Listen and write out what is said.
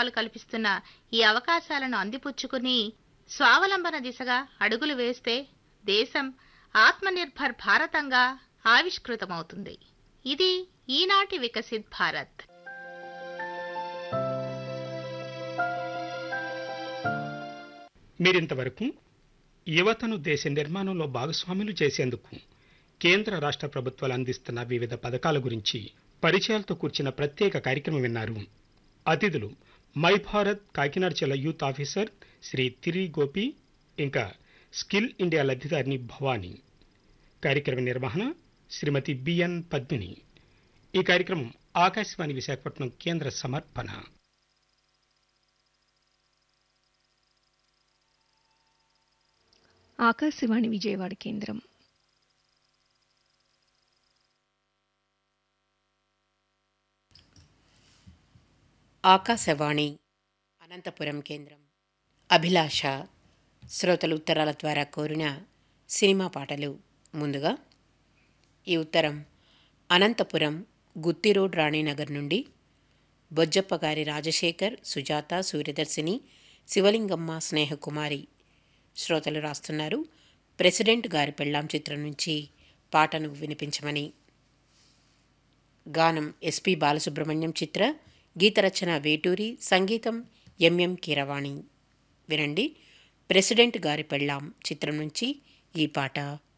ప్రభుత్వాలు కల్పిస్తున్న ఈ అవకాశాలను అందిపుచ్చుకుని స్వావలంబన దిశగా అడుగులు వేస్తే దేశం ఆత్మనిర్భర్ భారతంగా ఆవిష్కృతమవుతుంది ఇది ఈనాటి వికసిత్ భారత్ మీరింతవరకు యువతను దేశ నిర్మాణంలో భాగస్వాములు చేసేందుకు కేంద్ర రాష్ట్ర ప్రభుత్వాలు అందిస్తున్న వివిధ పథకాల గురించి పరిచయాలతో కూర్చిన ప్రత్యేక కార్యక్రమం విన్నారు అతిథులు మై భారత్ కాకినాడ జిల్లా యూత్ ఆఫీసర్ శ్రీ తిరి గోపి ఇంకా స్కిల్ ఇండియా లబ్ధిదారిని భవానీ కార్యక్రమ నిర్వహణ శ్రీమతి బిఎన్ పద్మిని ఈ కార్యక్రమం ఆకాశవాణి విశాఖపట్నం కేంద్ర సమర్పణ ఆకాశవాణి విజయవాడ కేంద్రం ఆకాశవాణి అనంతపురం కేంద్రం అభిలాష శ్రోతలు ఉత్తరాల ద్వారా కోరిన సినిమా పాటలు ముందుగా ఈ ఉత్తరం అనంతపురం గుత్తి రోడ్ రాణీనగర్ నుండి బొజ్జప్ప గారి రాజశేఖర్ సుజాత సూర్యదర్శిని శివలింగమ్మ స్నేహకుమారి శ్రోతలు రాస్తున్నారు ప్రెసిడెంట్ గారి పెళ్ళాం చిత్రం నుంచి పాటను వినిపించమని గానం ఎస్పి బాలసుబ్రహ్మణ్యం చిత్ర గీతరచన వేటూరి సంగీతం ఎంఎం కీరవాణి వినండి ప్రెసిడెంట్ గారి పెళ్ళాం చిత్రం నుంచి ఈ పాట